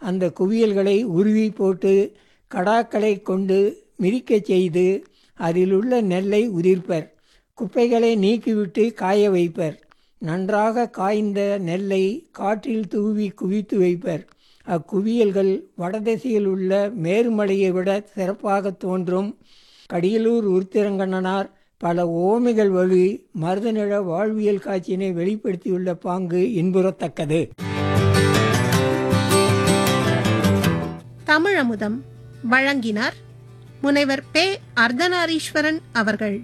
அந்த குவியல்களை உருவி போட்டு கடாக்களை கொண்டு மிதிக்கச் செய்து அதிலுள்ள நெல்லை உதிர்ப்பர் குப்பைகளை நீக்கிவிட்டு காய வைப்பர் நன்றாக காய்ந்த நெல்லை காற்றில் தூவி குவித்து வைப்பர் அக்குவியல்கள் வடதிசையில் உள்ள மேருமலையை விட சிறப்பாக தோன்றும் கடியலூர் உருத்திரங்கண்ணனார் பல ஓமைகள் வழி மருதநில வாழ்வியல் காட்சியினை வெளிப்படுத்தியுள்ள பாங்கு இன்புறத்தக்கது தமிழமுதம் வழங்கினார் முனைவர் பே அர்த்தநாரீஸ்வரன் அவர்கள்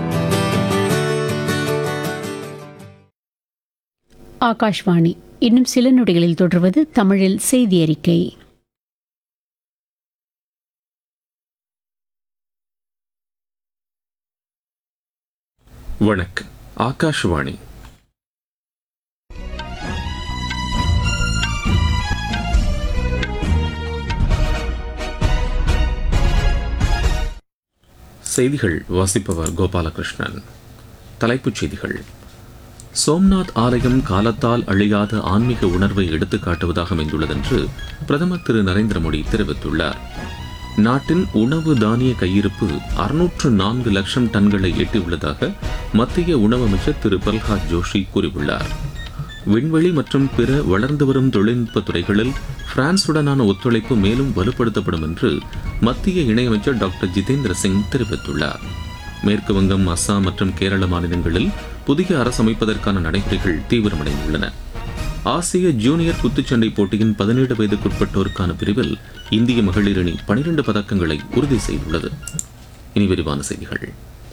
ஆகாஷ்வாணி இன்னும் சில நொடிகளில் தொடர்வது தமிழில் செய்தி அறிக்கை வணக்கம் ஆகாஷ்வாணி செய்திகள் வாசிப்பவர் கோபாலகிருஷ்ணன் தலைப்புச் செய்திகள் சோம்நாத் ஆலயம் காலத்தால் அழியாத ஆன்மீக உணர்வை எடுத்துக்காட்டுவதாக அமைந்துள்ளதென்று பிரதமர் திரு நரேந்திர மோடி தெரிவித்துள்ளார் நாட்டின் உணவு தானிய கையிருப்பு அறுநூற்று நான்கு லட்சம் டன்களை எட்டியுள்ளதாக மத்திய உணவு அமைச்சர் திரு பிரல்ஹாத் ஜோஷி கூறியுள்ளார் விண்வெளி மற்றும் பிற வளர்ந்து வரும் தொழில்நுட்ப துறைகளில் பிரான்சுடனான ஒத்துழைப்பு மேலும் வலுப்படுத்தப்படும் என்று மத்திய இணையமைச்சர் டாக்டர் ஜிதேந்திர சிங் தெரிவித்துள்ளார் மேற்கு வங்கம் அஸ்ஸாம் மற்றும் கேரள மாநிலங்களில் புதிய அரசு அமைப்பதற்கான நடைமுறைகள் தீவிரமடைந்துள்ளன ஆசிய ஜூனியர் குத்துச்சண்டை போட்டியின் பதினேழு வயதுக்குட்பட்டோருக்கான பிரிவில் இந்திய மகளிர் அணி பனிரெண்டு பதக்கங்களை உறுதி செய்துள்ளது இனி விரிவான செய்திகள்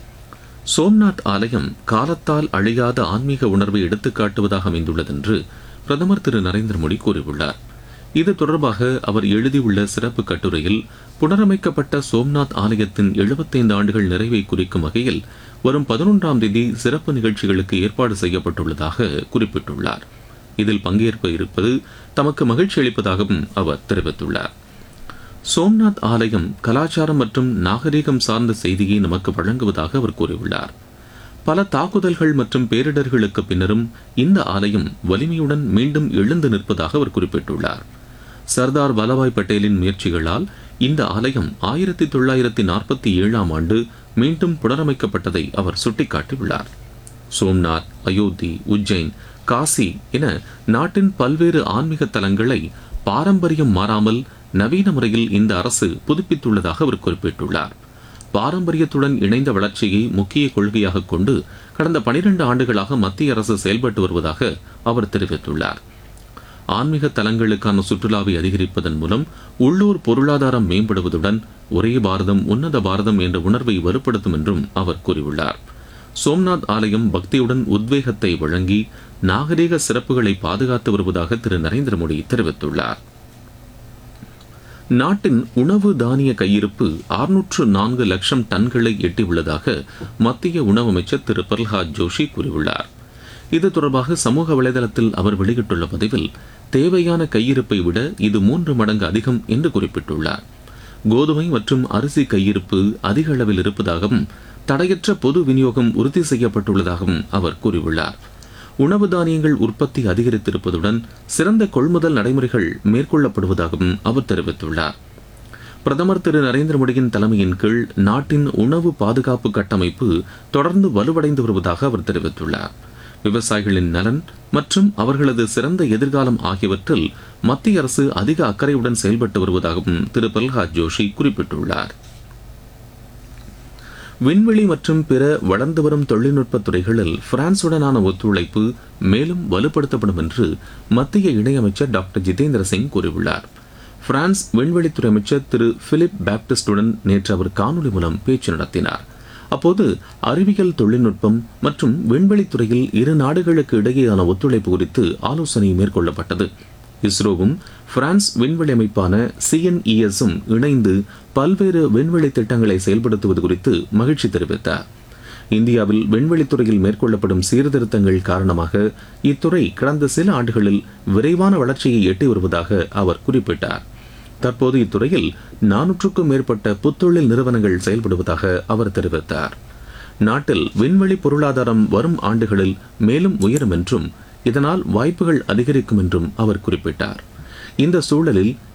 சோம்நாத் ஆலயம் காலத்தால் அழியாத ஆன்மீக உணர்வை எடுத்துக்காட்டுவதாக அமைந்துள்ளதென்று பிரதமர் திரு நரேந்திர மோடி கூறியுள்ளார் இது தொடர்பாக அவர் எழுதியுள்ள சிறப்பு கட்டுரையில் புனரமைக்கப்பட்ட சோம்நாத் ஆலயத்தின் எழுபத்தைந்து ஆண்டுகள் நிறைவை குறிக்கும் வகையில் வரும் பதினொன்றாம் தேதி சிறப்பு நிகழ்ச்சிகளுக்கு ஏற்பாடு செய்யப்பட்டுள்ளதாக குறிப்பிட்டுள்ளார் இதில் பங்கேற்ப இருப்பது தமக்கு மகிழ்ச்சி அளிப்பதாகவும் அவர் தெரிவித்துள்ளார் சோம்நாத் ஆலயம் கலாச்சாரம் மற்றும் நாகரீகம் சார்ந்த செய்தியை நமக்கு வழங்குவதாக அவர் கூறியுள்ளார் பல தாக்குதல்கள் மற்றும் பேரிடர்களுக்கு பின்னரும் இந்த ஆலயம் வலிமையுடன் மீண்டும் எழுந்து நிற்பதாக அவர் குறிப்பிட்டுள்ளார் சர்தார் வல்லபாய் பட்டேலின் முயற்சிகளால் இந்த ஆலயம் ஆயிரத்தி தொள்ளாயிரத்தி நாற்பத்தி ஏழாம் ஆண்டு மீண்டும் புனரமைக்கப்பட்டதை அவர் சுட்டிக்காட்டியுள்ளார் சோம்நாத் அயோத்தி உஜ்ஜைன் காசி என நாட்டின் பல்வேறு ஆன்மீக தலங்களை பாரம்பரியம் மாறாமல் நவீன முறையில் இந்த அரசு புதுப்பித்துள்ளதாக அவர் குறிப்பிட்டுள்ளார் பாரம்பரியத்துடன் இணைந்த வளர்ச்சியை முக்கிய கொள்கையாக கொண்டு கடந்த பனிரெண்டு ஆண்டுகளாக மத்திய அரசு செயல்பட்டு வருவதாக அவர் தெரிவித்துள்ளார் ஆன்மீக தலங்களுக்கான சுற்றுலாவை அதிகரிப்பதன் மூலம் உள்ளூர் பொருளாதாரம் மேம்படுவதுடன் ஒரே பாரதம் உன்னத பாரதம் என்ற உணர்வை வலுப்படுத்தும் என்றும் அவர் கூறியுள்ளார் சோம்நாத் ஆலயம் பக்தியுடன் உத்வேகத்தை வழங்கி நாகரீக சிறப்புகளை பாதுகாத்து வருவதாக திரு நரேந்திர மோடி தெரிவித்துள்ளார் நாட்டின் உணவு தானிய கையிருப்பு அறுநூற்று நான்கு லட்சம் டன்களை எட்டியுள்ளதாக மத்திய உணவு அமைச்சர் திரு பிரல்ஹாத் ஜோஷி கூறியுள்ளார் இது தொடர்பாக சமூக வலைதளத்தில் அவர் வெளியிட்டுள்ள பதிவில் தேவையான கையிருப்பை விட இது மூன்று மடங்கு அதிகம் என்று குறிப்பிட்டுள்ளார் கோதுமை மற்றும் அரிசி கையிருப்பு அதிக அளவில் இருப்பதாகவும் தடையற்ற பொது விநியோகம் உறுதி செய்யப்பட்டுள்ளதாகவும் அவர் கூறியுள்ளார் உணவு தானியங்கள் உற்பத்தி அதிகரித்திருப்பதுடன் சிறந்த கொள்முதல் நடைமுறைகள் மேற்கொள்ளப்படுவதாகவும் அவர் தெரிவித்துள்ளார் பிரதமர் திரு நரேந்திர மோடியின் தலைமையின் கீழ் நாட்டின் உணவு பாதுகாப்பு கட்டமைப்பு தொடர்ந்து வலுவடைந்து வருவதாக அவர் தெரிவித்துள்ளார் விவசாயிகளின் நலன் மற்றும் அவர்களது சிறந்த எதிர்காலம் ஆகியவற்றில் மத்திய அரசு அதிக அக்கறையுடன் செயல்பட்டு வருவதாகவும் திரு பிரல்ஹாத் ஜோஷி குறிப்பிட்டுள்ளார் விண்வெளி மற்றும் பிற வளர்ந்து வரும் தொழில்நுட்ப துறைகளில் பிரான்சுடனான ஒத்துழைப்பு மேலும் வலுப்படுத்தப்படும் என்று மத்திய இணையமைச்சர் டாக்டர் ஜிதேந்திர சிங் கூறியுள்ளார் பிரான்ஸ் விண்வெளித்துறை அமைச்சர் திரு பிலிப் பாப்டிஸ்டுடன் நேற்று அவர் காணொலி மூலம் பேச்சு நடத்தினார் அப்போது அறிவியல் தொழில்நுட்பம் மற்றும் விண்வெளித்துறையில் இரு நாடுகளுக்கு இடையேயான ஒத்துழைப்பு குறித்து ஆலோசனை மேற்கொள்ளப்பட்டது இஸ்ரோவும் பிரான்ஸ் விண்வெளி அமைப்பான சிஎன்இஎஸும் இணைந்து பல்வேறு விண்வெளி திட்டங்களை செயல்படுத்துவது குறித்து மகிழ்ச்சி தெரிவித்தார் இந்தியாவில் விண்வெளித்துறையில் மேற்கொள்ளப்படும் சீர்திருத்தங்கள் காரணமாக இத்துறை கடந்த சில ஆண்டுகளில் விரைவான வளர்ச்சியை எட்டி வருவதாக அவர் குறிப்பிட்டார் தற்போது இத்துறையில் நானூற்றுக்கும் மேற்பட்ட புத்தொழில் நிறுவனங்கள் செயல்படுவதாக அவர் தெரிவித்தார் நாட்டில் விண்வெளி பொருளாதாரம் வரும் ஆண்டுகளில் மேலும் உயரும் என்றும் இதனால் வாய்ப்புகள் அதிகரிக்கும் என்றும் அவர் குறிப்பிட்டார் இந்த சூழலில்